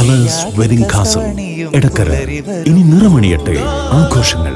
Colours wedding കാസം Edakkara ഇനി നിറമണിയട്ടെ ആഘോഷങ്ങൾ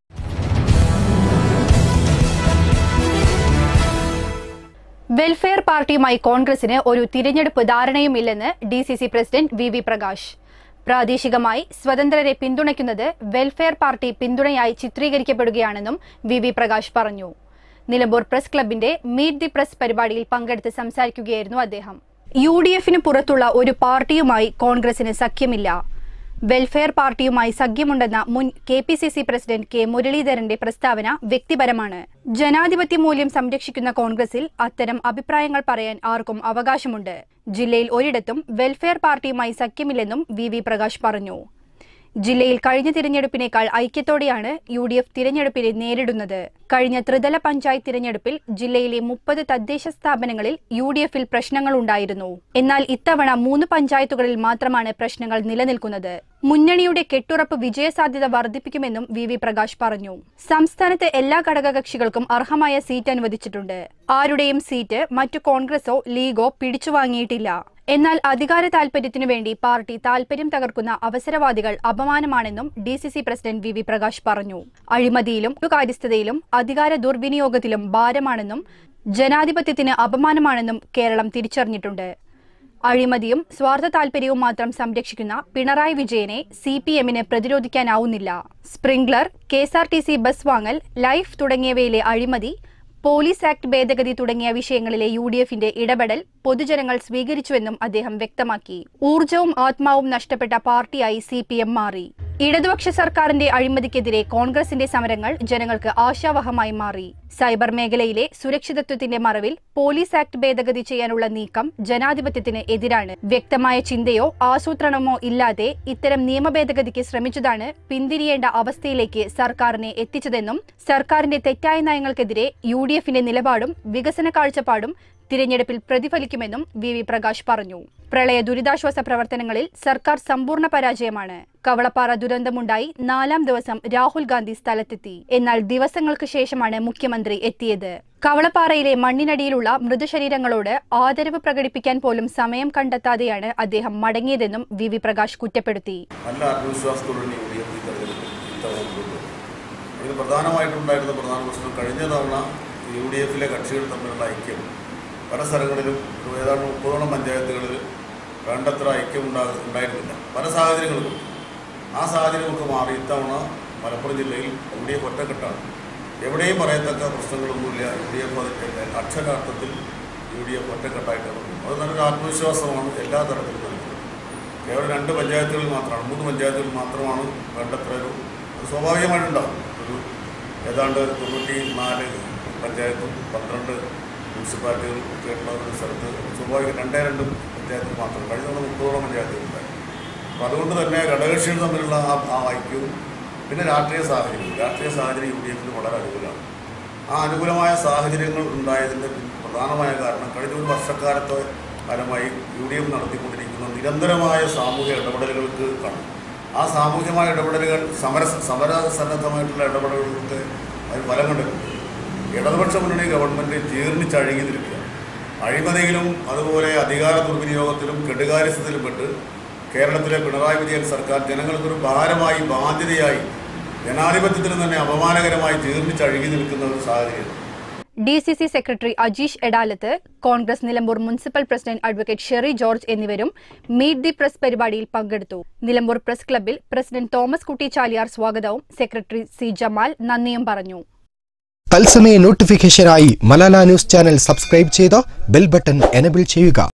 welfare പാർട്ടിയുമായി കോൺഗ്രസിന് ഒരു തിരഞ്ഞെടുപ്പ് ധാരണയുമില്ലെന്ന് D C C president V V Prakash പ്രാദേശികമായി സ്വതന്ത്രരെ പിന്തുണയ്ക്കുന്നത് വെൽഫെയർ പാർട്ടി പിന്തുണയായി ചിത്രീകരിക്കപ്പെടുകയാണെന്നും വി വി പ്രകാശ് പറഞ്ഞു നിലമ്പൂർ പ്രസ് ക്ലബിന്റെ മീറ്റ് ദി പ്രസ് പരിപാടിയിൽ പങ്കെടുത്ത് സംസാരിക്കുകയായിരുന്നു അദ്ദേഹം യു ഡി എഫിന് പുറത്തുള്ള ഒരു പാർട്ടിയുമായി കോൺഗ്രസിന് സഖ്യമില്ല വെൽഫെയർ പാർട്ടിയുമായി സഖ്യമുണ്ടെന്ന മുൻ K P C C president K മുരളീധരന്റെ പ്രസ്താവന വ്യക്തിപരമാണ് ജനാധിപത്യ മൂല്യം സംരക്ഷിക്കുന്ന കോൺഗ്രസിൽ അത്തരം അഭിപ്രായങ്ങൾ പറയാൻ ആർക്കും അവകാശമുണ്ട് ജില്ലയിൽ ഒരിടത്തും വെൽഫെയർ പാർട്ടിയുമായി സഖ്യമില്ലെന്നും വി വി പ്രകാശ് പറഞ്ഞു ജില്ലയിൽ കഴിഞ്ഞ തിരഞ്ഞെടുപ്പിനേക്കാൾ ഐക്യത്തോടെയാണ് യു ഡി എഫ് തിരഞ്ഞെടുപ്പിനെ നേരിടുന്നത് കഴിഞ്ഞ ത്രിതല പഞ്ചായത്ത് തിരഞ്ഞെടുപ്പിൽ ജില്ലയിലെ മുപ്പത് തദ്ദേശ സ്ഥാപനങ്ങളിൽ യു ഡി എഫിൽ പ്രശ്നങ്ങളുണ്ടായിരുന്നു എന്നാൽ ഇത്തവണ മൂന്ന് പഞ്ചായത്തുകളിൽ മാത്രമാണ് പ്രശ്നങ്ങൾ നിലനിൽക്കുന്നത് മുന്നണിയുടെ കെട്ടുറപ്പ് വിജയസാധ്യത വർദ്ധിപ്പിക്കുമെന്നും വി വി പ്രകാശ് പറഞ്ഞു സംസ്ഥാനത്ത് എല്ലാ ഘടകകക്ഷികൾക്കും അർഹമായ സീറ്റ് അനുവദിച്ചിട്ടുണ്ട് ആരുടെയും സീറ്റ് മറ്റു കോൺഗ്രസോ ലീഗോ പിടിച്ചുവാങ്ങിയിട്ടില്ല എന്നാൽ അധികാര താൽപര്യത്തിനു വേണ്ടി പാർട്ടി താൽപര്യം തകർക്കുന്ന അവസരവാദികൾ അപമാനമാണെന്നും D C C president V V Prakash പറഞ്ഞു അഴിമതിയിലും കാര്യസ്ഥതയിലും അധികാര ദുർവിനിയോഗത്തിലും ഭാരമാണെന്നും ജനാധിപത്യത്തിന് അപമാനമാണെന്നും കേരളം തിരിച്ചറിഞ്ഞിട്ടുണ്ട് അഴിമതിയും സ്വാർത്ഥ താൽപര്യവും മാത്രം സംരക്ഷിക്കുന്ന പിണറായി വിജയനെ സി പി എമ്മിന് പ്രതിരോധിക്കാനാവുന്നില്ല Sprinklr K S R T C bus വാങ്ങൽ ലൈഫ് തുടങ്ങിയവയിലെ അഴിമതി പോലീസ് ആക്ട് ഭേദഗതി തുടങ്ങിയ വിഷയങ്ങളിലെ യു ഡി എഫിന്റെ ഇടപെടൽ പൊതുജനങ്ങൾ സ്വീകരിച്ചുവെന്നും അദ്ദേഹം വ്യക്തമാക്കി ഊർജവും ആത്മാവും നഷ്ടപ്പെട്ട പാർട്ടിയായി സി പി എം മാറി ഇടതുപക്ഷ സർക്കാരിന്റെ അഴിമതിക്കെതിരെ കോൺഗ്രസിന്റെ സമരങ്ങൾ ജനങ്ങൾക്ക് ആശാവഹമായി മാറി സൈബർ മേഖലയിലെ സുരക്ഷിതത്വത്തിന്റെ മറവിൽ പോലീസ് ആക്ട് ഭേദഗതി ചെയ്യാനുള്ള നീക്കം ജനാധിപത്യത്തിന് എതിരാണ് വ്യക്തമായ ചിന്തയോ ആസൂത്രണമോ ഇല്ലാതെ ഇത്തരം നിയമ ഭേദഗതിക്ക് ശ്രമിച്ചതാണ് പിന്തിരിയേണ്ട അവസ്ഥയിലേക്ക് സർക്കാരിനെ എത്തിച്ചതെന്നും സർക്കാരിന്റെ തെറ്റായ നയങ്ങൾക്കെതിരെ യു ഡി എഫിന്റെ നിലപാടും വികസന കാഴ്ചപ്പാടും തിരഞ്ഞെടുപ്പിൽ പ്രതിഫലിക്കുമെന്നും വി വി പ്രകാശ് പറഞ്ഞു പ്രളയ ദുരിതാശ്വാസ പ്രവർത്തനങ്ങളിൽ സർക്കാർ സമ്പൂർണ്ണ പരാജയമാണ് കവളപ്പാറ ദുരന്തമുണ്ടായി നാലാം ദിവസം രാഹുൽ ഗാന്ധി സ്ഥലത്തെത്തി എന്നാൽ ദിവസങ്ങൾക്ക് ശേഷമാണ് മുഖ്യമന്ത്രി എത്തിയത് കവളപ്പാറയിലെ മണ്ണിനടിയിലുള്ള മൃതശരീരങ്ങളോട് ആദരവ് പ്രകടിപ്പിക്കാൻ പോലും സമയം കണ്ടെത്താതെയാണ് അദ്ദേഹം മടങ്ങിയതെന്നും വി വി പ്രകാശ് കുറ്റപ്പെടുത്തി നല്ല ആത്മവിശ്വാസത്തോടുകൂടി യു ഡി എഫ് ഈ തെരഞ്ഞെടുപ്പ് ഇത്തവണ മുന്നോട്ട് പോകും. ഇതിൽ പ്രധാനമായിട്ടുണ്ടായിരുന്ന പ്രധാന പ്രശ്നം കഴിഞ്ഞ തവണ യു ഡി എഫിലെ കക്ഷികൾ തമ്മിലുള്ള ഐക്യം പല സ്ഥലങ്ങളിലും ഒരു ഏതാണ്ട് മുപ്പതോളം പഞ്ചായത്തുകളിൽ വേണ്ടത്ര ഐക്യം ഉണ്ടാ ഉണ്ടായിരുന്നില്ല പല സാഹചര്യങ്ങളും ആ സാഹചര്യമൊക്കെ മാറി ഇത്തവണ മലപ്പുറം ജില്ലയിൽ യു ഡി എഫ് ഒറ്റക്കെട്ടാണ് എവിടെയും പറയത്തക്ക പ്രശ്നങ്ങളൊന്നുമില്ല യു ഡി എഫ് അതിൻ്റെ അക്ഷരാർത്ഥത്തിൽ യു ഡി എഫ് ഒറ്റക്കെട്ടായിട്ടാണ് പോകുന്നത്. അത് നല്ലൊരു ആത്മവിശ്വാസമാണ് എല്ലാ തരത്തിലും നൽകുന്നത് കേവലം രണ്ട് പഞ്ചായത്തുകളിൽ മാത്രമാണ് മൂന്ന് പഞ്ചായത്തുകളിൽ മാത്രമാണ് വേണ്ടത്ര ഒരു അത് സ്വാഭാവികമായിട്ടുണ്ടാവും ഒരു ഏതാണ്ട് തൊണ്ണൂറ്റി നാല് പഞ്ചായത്തും പന്ത്രണ്ട് മുനിസിപ്പാലിറ്റികളും ഒക്കെ ഉള്ള ഒരു സ്ഥലത്ത് സ്വാഭാവികം രണ്ടേ രണ്ടും പഞ്ചായത്തുകൾ മാത്രം കഴിഞ്ഞ തവണ മുപ്പതോളം പഞ്ചായത്തുകളുണ്ടായി അപ്പോൾ അതുകൊണ്ട് തന്നെ ഘടകകക്ഷികൾ തമ്മിലുള്ള ആ ആ ഐക്യവും പിന്നെ രാഷ്ട്രീയ സാഹചര്യം രാഷ്ട്രീയ സാഹചര്യം യു ഡി എഫിന് വളരെ അനുകൂലമാണ് ആ അനുകൂലമായ സാഹചര്യങ്ങൾ ഉണ്ടായതിൻ്റെ പ്രധാനമായ കാരണം കഴിഞ്ഞ ഒരു വർഷക്കാലത്തെ ഫലമായി യു ഡി എഫ് നടത്തിക്കൊണ്ടിരിക്കുന്ന നിരന്തരമായ സാമൂഹ്യ ഇടപെടലുകൾക്ക് കാണും ആ സാമൂഹ്യമായ ഇടപെടലുകൾ സമര സമരസന്നദ്ധമായിട്ടുള്ള ഇടപെടലുകൾക്ക് അതിന് ഫലം കണ്ടിട്ടുണ്ട് ഇടതുപക്ഷ മുന്നണി ഗവൺമെൻറ് ജീർണിച്ചഴുകി നിൽക്കുക അഴിമതിയിലും അതുപോലെ അധികാര ദുർവിനിയോഗത്തിലും കെടുകാര്യസ്ഥത്തിലും പെട്ട് കേരളത്തിലെ പിണറായി വിജയൻ സർക്കാർ ജനങ്ങൾക്കൊരു ഭാരമായി ബാധ്യതയായി ജനാധിപത്യത്തിന് തന്നെ അപമാനകരമായി ജീർണിച്ചഴുകി നിൽക്കുന്ന ഒരു സാഹചര്യം D C C secretary Ajeesh Edalath Congress Nilambur municipal president advocate Sherry George എന്നിവരും മീറ്റ് ദി പ്രസ് പരിപാടിയിൽ പങ്കെടുത്തു നിലമ്പൂർ പ്രസ് ക്ലബ്ബിൽ പ്രസിഡന്റ് തോമസ് കുട്ടി ചാലിയാർ സ്വാഗതവും സെക്രട്ടറി സി ജമാൽ നന്ദിയും പറഞ്ഞു തത്സമയ നോട്ടിഫിക്കേഷനായി മലാല ന്യൂസ് ചാനൽ സബ്സ്ക്രൈബ് ചെയ്ത് ബെൽ ബട്ടൺ എനബിൾ ചെയ്യുക